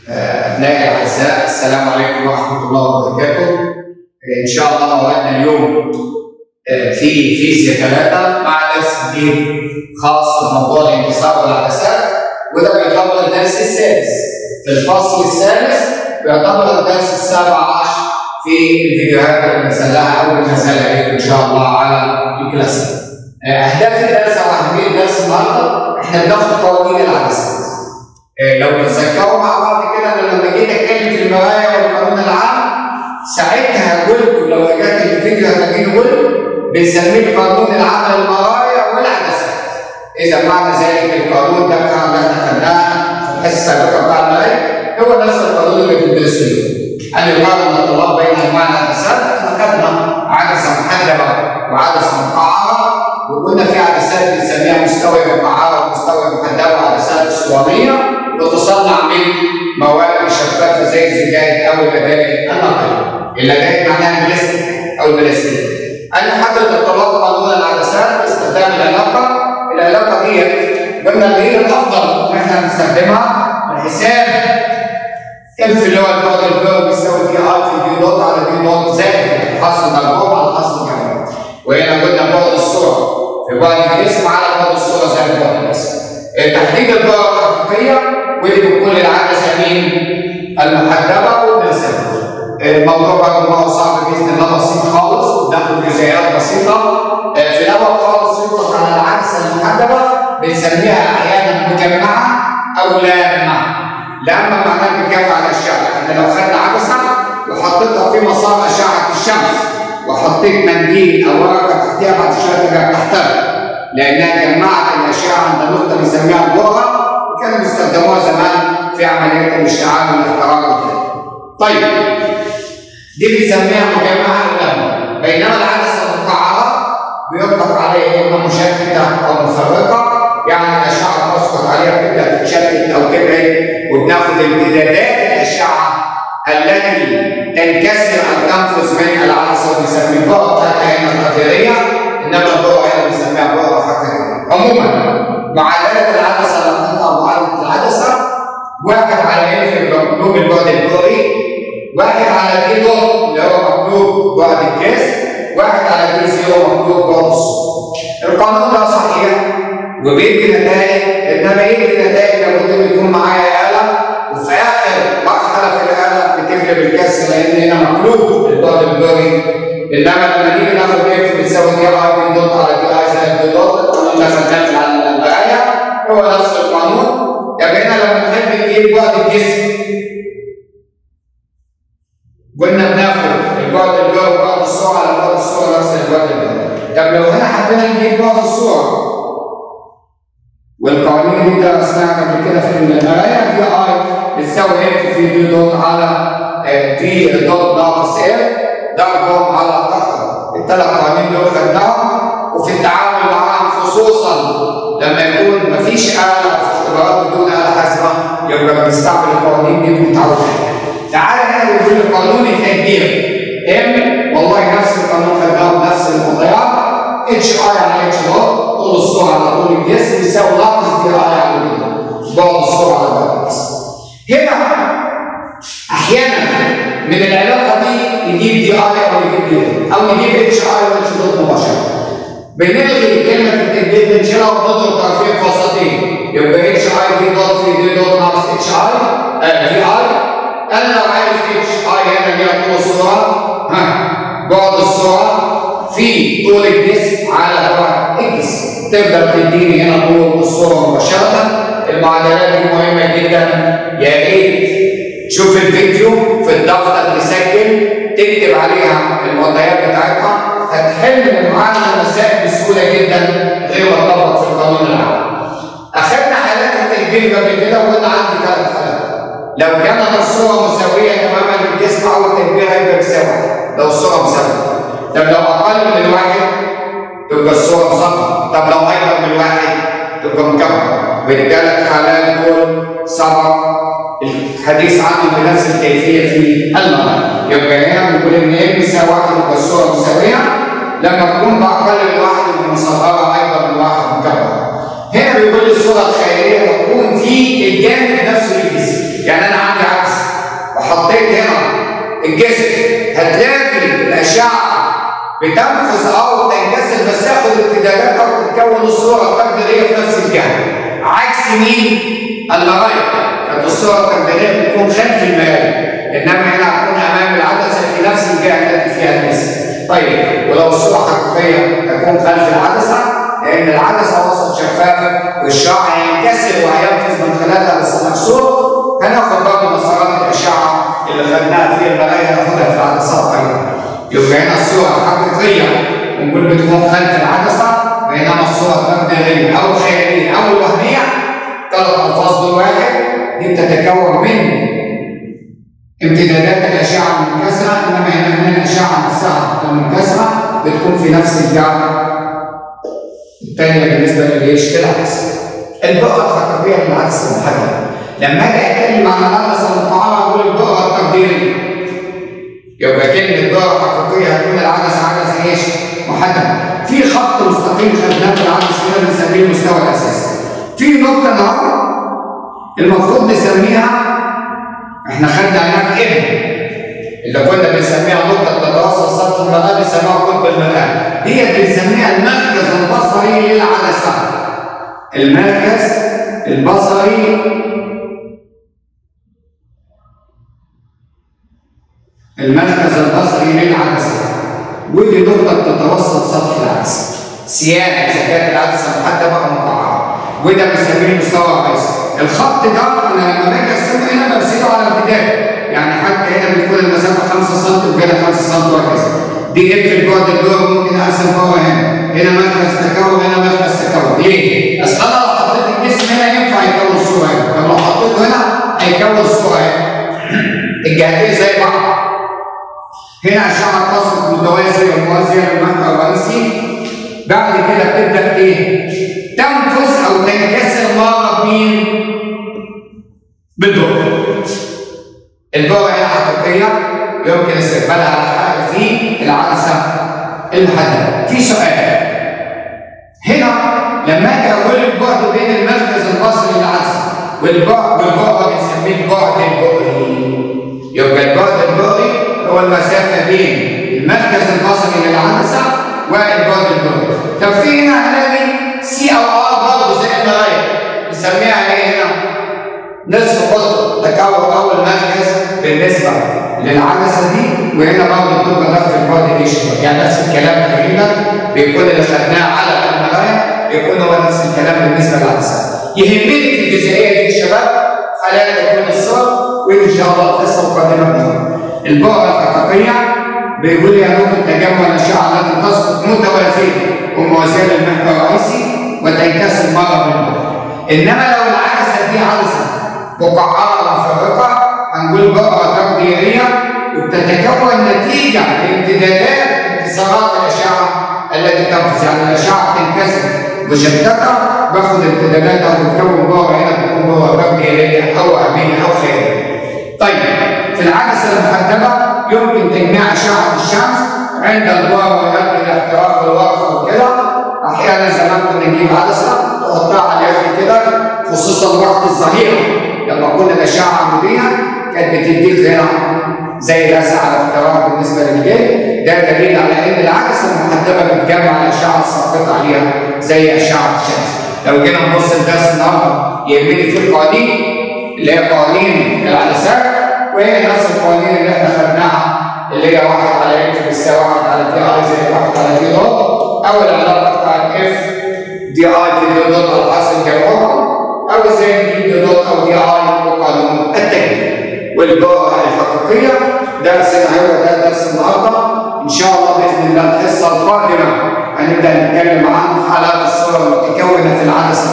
أبنائي الأعزاء السلام عليكم ورحمة الله وبركاته. إن شاء الله موعدنا اليوم في فيزياء ثلاثة مع درس جديد خاص بموضوع الانتصار والعدسات وده بيعتبر الدرس السادس في الفصل الثالث ويعتبر الدرس السابع عشر في الفيديوهات اللي بنزلها أو بنزلها عليكم إن شاء الله على الكلاسيك. أهداف الدرس أو أهمية الدرس النهارده إحنا بناخد قوانين العدسات. لو تتذكروا مع بعض كده انا لما جيت اتكلم في المرايا والقانون العام ساعتها قلت لو رجعت الفيديو هتلاقيني قلت بنسميه قانون العام للمرايا والعدسات. اذا معنى ذلك القانون ده كان احنا خدناه في الحصه السابقه بتاع المرايا هو نفس القانون اللي بندرسه اليوم. هل يقارن الطلاب بين انواع العدسات؟ احنا خدنا عدسه محدبه وعدسه مقعره وقلنا في عدسات بنسميها مستوى مقعره ومستوى محدبه وعدسات اسطوانيه وتصنع من مواد شفافه زي الزجاج او اللدائن النقيه. اللدائن معناها البلاستيك او البلاستيك. انا حدد الطلاب قانون العدسات باستخدام العلاقه، العلاقه دي قلنا اللي هي الافضل ان احنا نستخدمها من حساب اف اللي هو البعد البعد بيساوي في اي في دي دوت على دي دوت زائد حصر مجموع على حصر جمع. وهنا قلنا بعد الصوره في بعد الجسم على بعد الصوره زائد بعد الجسم. تحديد البعد الحقيقيه ودي بتكون العدسه مين؟ المحدبه والمرسله. الموضوع برضه ما هو صعب باذن الله بسيط خالص بناخد جزئيات بسيطه. في الاول خالص يطلق على العدسه المحدبه بنسميها احيانا مجمعه او لامه. لامه معناها بتجمع الاشعه، احنا لو خدنا عدسه وحطيتها في مسار اشعه الشمس وحطيت منديل او ورقه تحتها بعد شويه ترجع تحتها لانها جمعت الاشعه عند نقطه بنسميها البؤره كانوا بيستخدموها زمان في عمليات الاشتعال والاحتراق وكده. طيب دي بنسميها مجمعه لامه بينما العدسه المقعره بيطلق عليها اما مشتته او مفرقه يعني الاشعه تسقط عليها تبدا تتشتت او تبعد وبناخد امتدادات الاشعه التي تنكسر او تنفذ من العدسه وبنسمي البؤره بتاعتها هنا تقديريه انما البؤره هنا بنسميها بؤره حقيقيه. عموما معادله العدسه لما تطلع معادله العدسه واحد على ايه في مكتوب البعد الكوري واحد على دي دوت اللي هو مكتوب بعد الجسم واحد على دي زيرو مكتوب بعد الصوت. القانون ده صحيح وبيدي نتائج انما يدي نتائج لابد ان يكون معايا اله وفي اخر مرحله في الاله بتقلب الكسر لان هنا مقلوب البعد البري انما لما نيجي ناخد اف بتساوي دي اي بي دوت على دي اي زائد دي دوت القانون ده خدناه على المرايه هو نفس القانون يعني هنا لما نحب نجيب بعد الجسم قلنا بناخد البعد البري وبعد الصوره على بعد الصوره نفس البعد البري طب لو هنا حبينا نجيب بعد الصوره والقوانين دي درسناها قبل كده في المرايه دي اي بتساوي اف في دي دوت على دي دوت ناقص اف ضربهم على ضغط الثلاث قوانين دول خدناهم وفي التعامل معاهم خصوصا لما يكون مفيش آلة في اختبارات بدون آلة حاسبة يبقى بنستعمل القوانين دي وبنتعود عليها. تعالى هنا بنقول القانون التكبير ام والله نفس القانون خدناه بنفس المعطيات اتش اي على اتش دوت طول الصورة على طول الجسم يساوي ناقص دي اي على دي بعد الصورة على بعد الجسم. هنا احيانا من العلاقه دي يجيب دي اي او يجيب دي او يجيب اتش اي واتش دوت مباشره. بنلغي كلمه التجديد بنشيلها ونضرب طرفين فاصلتين يبقى اتش اي دي دوت في دي دوت ناقص اتش اي دي اي انا لو عايز اتش اي هنا اللي هي طول الصوره ها بعد الصوره في طول الجسم على بعد الجسم تقدر تديني هنا طول الصوره مباشره المعادلات دي مهمه جدا يا ريت شوف الفيديو في الدفتر تسجل تكتب عليها المعطيات بتاعتها هتحل معانا المسائل بسهوله جدا غير ما تطبق في القانون العام. اخذنا حالات التكبير قبل كده وقلنا عندي ثلاث حالات. لو كانت الصوره مساويه تماما للجسم او التكبير هيبقى بيساوي لو الصوره مساويه. طب لو اقل من واحد تبقى الصوره مصغره، طب لو اكبر من واحد تبقى مكبره. بالثلاث حالات دول سبق الحديث عنه بنفس الكيفيه في المرأة يبقى هنا بنقول ان ام يساوي واحد يبقى الصوره مساويه لما تكون باقل من واحد يبقى مصغره اكبر من واحد مكبره هنا بيقول الصوره الخيريه تكون في الجانب نفسه للجسم يعني انا عندي بتنفذ او تنكسر بس تاخد امتداداتها وتتكون الصوره التقديريه في نفس الجهه عكس مين؟ المرايا كانت الصوره التقديريه بتكون خلف المرايا انما هنا هتكون امام العدسه في نفس الجهه التي فيها المس طيب ولو الصوره حقيقيه تكون خلف العدسه لان العدسه وسط شفافه والشعاع هينكسر وهينفذ من خلالها بس مكسور هناخد برضه مسارات الاشعه اللي خدناها في المرايا هناخدها في العدسات ايضا يبقى هنا الصوره حقيقيه نقول بتكون خلف العدسه بينما الصوره التقديريه او الخياليه او الوهميه ثلاث الفاظ دول واحد دي بتتكون من امتدادات الاشعه المنكسره انما هنا من الاشعه نفسها المنكسره بتكون في نفس الجهه الثانيه بالنسبه لليش للعدسه البؤره الحقيقيه للعدسه المحدده لما اجي اتكلم عن العدسه المقعره اقول البؤره التقديريه يبقى كلمه بؤره حقيقيه هتكون العدسه عدسه ايش؟ محدده في خط مستقيم خدناه في العدسه كده بنسميه المستوى الاساسي في نقطه النهارده المفروض نسميها احنا خدنا هناك ابن اللي كنا بنسميها نقطة تتوسط سطح المرآة بنسميها قطب المرآة ديت بنسميها المركز البصري للعدسة المركز البصري المركز البصري للعدسة ودي نقطة تتوسط سطح العدسة سيان إذا كانت العدسة محدبة أو مقعرة وده بنسميه المستوى الرئيسي الخط ده انا لما باجي ارسمه هنا برسمه على امتداد يعني حتى هنا بتكون المسافه 5 سم وكده 5 سم وهكذا دي ابن البعد الدور ممكن ارسم جوه هنا هنا مركز تكون هنا مركز تكون ليه؟ اصل انا لو حطيت الجسم هنا ينفع يكون صوره هنا طب لو حطيته هنا هيكون صوره هنا الجهتين زي بعض هنا اشعه تصل متوازيه وموازيه للمنبع الرئيسي بعد كده بتبدا ايه؟ تنفذ او تنكسر مره بمين؟ بالضوء. البؤره هي حقيقيه يمكن استقبالها على حق في العدسه المحدده. في سؤال هنا لما اجي اقول البعد بين المركز البصري للعدسه والبعد والبؤره بنسميه البعد البؤري. يبقى البعد البؤري هو المسافه بين المركز البصري للعدسه والبعد البؤري. طب في هنا هنلاقي سي او ار برضه زي المرايه نسميها ايه هنا؟ نصف قطب تكون اول مركز بالنسبه للعدسه دي وهنا برضه بتبقى ضغط البعد دي شويه يعني نفس الكلام تقريبا بيكون اللي خدناه على المرايه بيكون هو نفس الكلام بالنسبه للعدسه يهمني في الجزئيه دي يا شباب خلال تكون الصور وان شاء الله القصه القادمه بيها البؤره الحقيقيه بيقول لي نقطه تجمع الاشعه التي تسقط متوازيه وموازيه للمحور الرئيسي وتنكسر مره منه انما لو العدسه دي عدسه مقعره مفرقه هنقول بؤره تقديريه وبتتكون نتيجه لامتدادات انكسارات الاشعه التي تنفذ يعني الاشعه تنكسر مشتته باخد امتداداتها وتتكون بؤره هنا تكون بؤره تقديريه او وهميه او خياليه. طيب في العدسه المحدبه يمكن تجميع اشعه الشمس عند البؤره ويؤدي الى احتراق الورقه وكده احيانا زمان كنا نجيب عدسه نحطها على اليد كده خصوصا وقت الظهيره لما كنا الاشعه عموديه كانت بتديك هنا زي لسعه على احتراق بالنسبه للجلد ده دليل على ان العدسه المحدبه بتجمع الاشعه الساقطه عليها زي اشعه الشمس لو جينا نبص لدرس النهارده يهمني في القوانين اللي هي قوانين العدسات وهي نفس القوانين اللي احنا خدناها اللي هي واحد على اف بيساوي واحد على دي اي زي واحد على دي دوت او العلاقه بتاعت اف دي اي في دي دوت على حاصل جوهر او زي دي دوت او دي اي وقانون التجميع والبؤره الحقيقيه درسنا هو ده درس النهارده ان شاء الله باذن الله الحصه القادمه هنبدا نتكلم عن حالات الصور المتكونه في العدسه